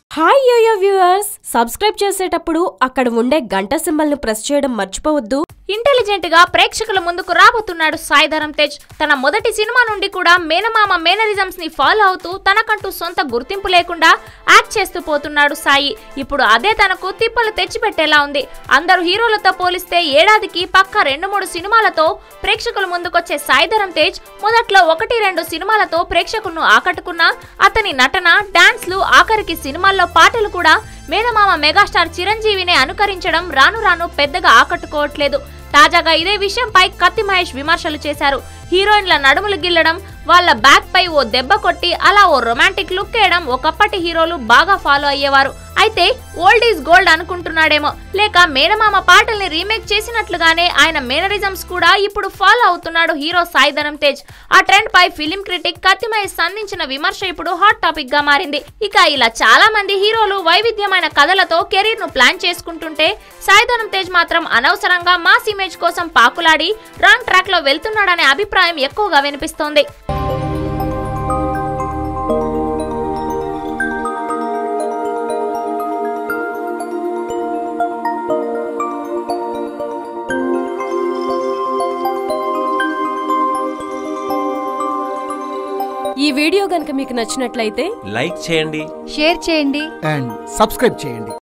hi yo-yo viewers subscribe చేసేటప్పుడు అక్కడ ఉండే గంట సింబల్ను ప్రెస్ చేయడం మర్చిపోవద్దు ఇంటెలిజెంట్ గా ప్రేక్షకుల ముందుకు రాబోతున్నాడు సాయిధరం తేజ్ తన మొదటి సినిమా నుండి కూడా మేనమామ మేనరిజమ్స్ ని ఫాలో అవుతూ తనకంటూ సొంత గుర్తింపు లేకుండా యాక్ట్ చేస్తూ పోతున్నాడు సాయి ఇప్పుడు అదే తనకు తిప్పలు తెచ్చిపెట్టేలా ఉంది అందరు హీరోలతో పోలిస్తే ఏడాదికి పక్క రెండు మూడు సినిమాలతో ప్రేక్షకుల ముందుకొచ్చే సాయిధరం తేజ్ మొదట్లో ఒకటి రెండు సినిమాలతో ప్రేక్షకులను ఆకట్టుకున్నా అతని నటన డాన్స్లు ఆఖరికి సినిమాల్లో పాటలు కూడా మేనమామ మెగాస్టార్ చిరంజీవినే అనుకరించడం రాను రాను పెద్దగా ఆకట్టుకోవట్లేదు తాజాగా ఇదే విషయంపై కత్తి మహేష్ విమర్శలు చేశారు హీరోయిన్ల నడుములు గిల్లడం వాళ్ళ బ్యాక్ పై ఓ దెబ్బ కొట్టి అలా ఓ రొమాంటిక్ లుక్ వేయడం ఒకప్పటి హీరోలు బాగా ఫాలో అయ్యేవారు అయితే ఓల్డ్ ఈజ్ గోల్డ్ అనుకుంటున్నాడేమో లేక మేనమామ పాటల్ని రీమేక్ చేసినట్లుగానే ఆయన మేనరిజమ్స్ కూడా ఇప్పుడు ఫాలో అవుతున్నాడు హీరో సాయిధరం తేజ్ ఆ ట్రెండ్ పై ఫిలిం క్రిటిక్ కత్తిమహేష్ సంధించిన విమర్శ ఇప్పుడు హాట్ టాపిక్ గా మారింది ఇక ఇలా చాలా మంది హీరోలు వైవిధ్యమైన కథలతో కెరీర్ ను ప్లాన్ చేసుకుంటుంటే సాయిధరం తేజ్ మాత్రం అనవసరంగా మాస్ ఇమేజ్ కోసం పాకులాడి రాంగ్ ట్రాక్ లో వెళ్తున్నాడనే అభిప్రాయం ఎక్కువగా వినిపిస్తోంది ఈ వీడియో గనుక మీకు నచ్చినట్లయితే లైక్ చేయండి షేర్ చేయండి అండ్ సబ్స్క్రైబ్ చేయండి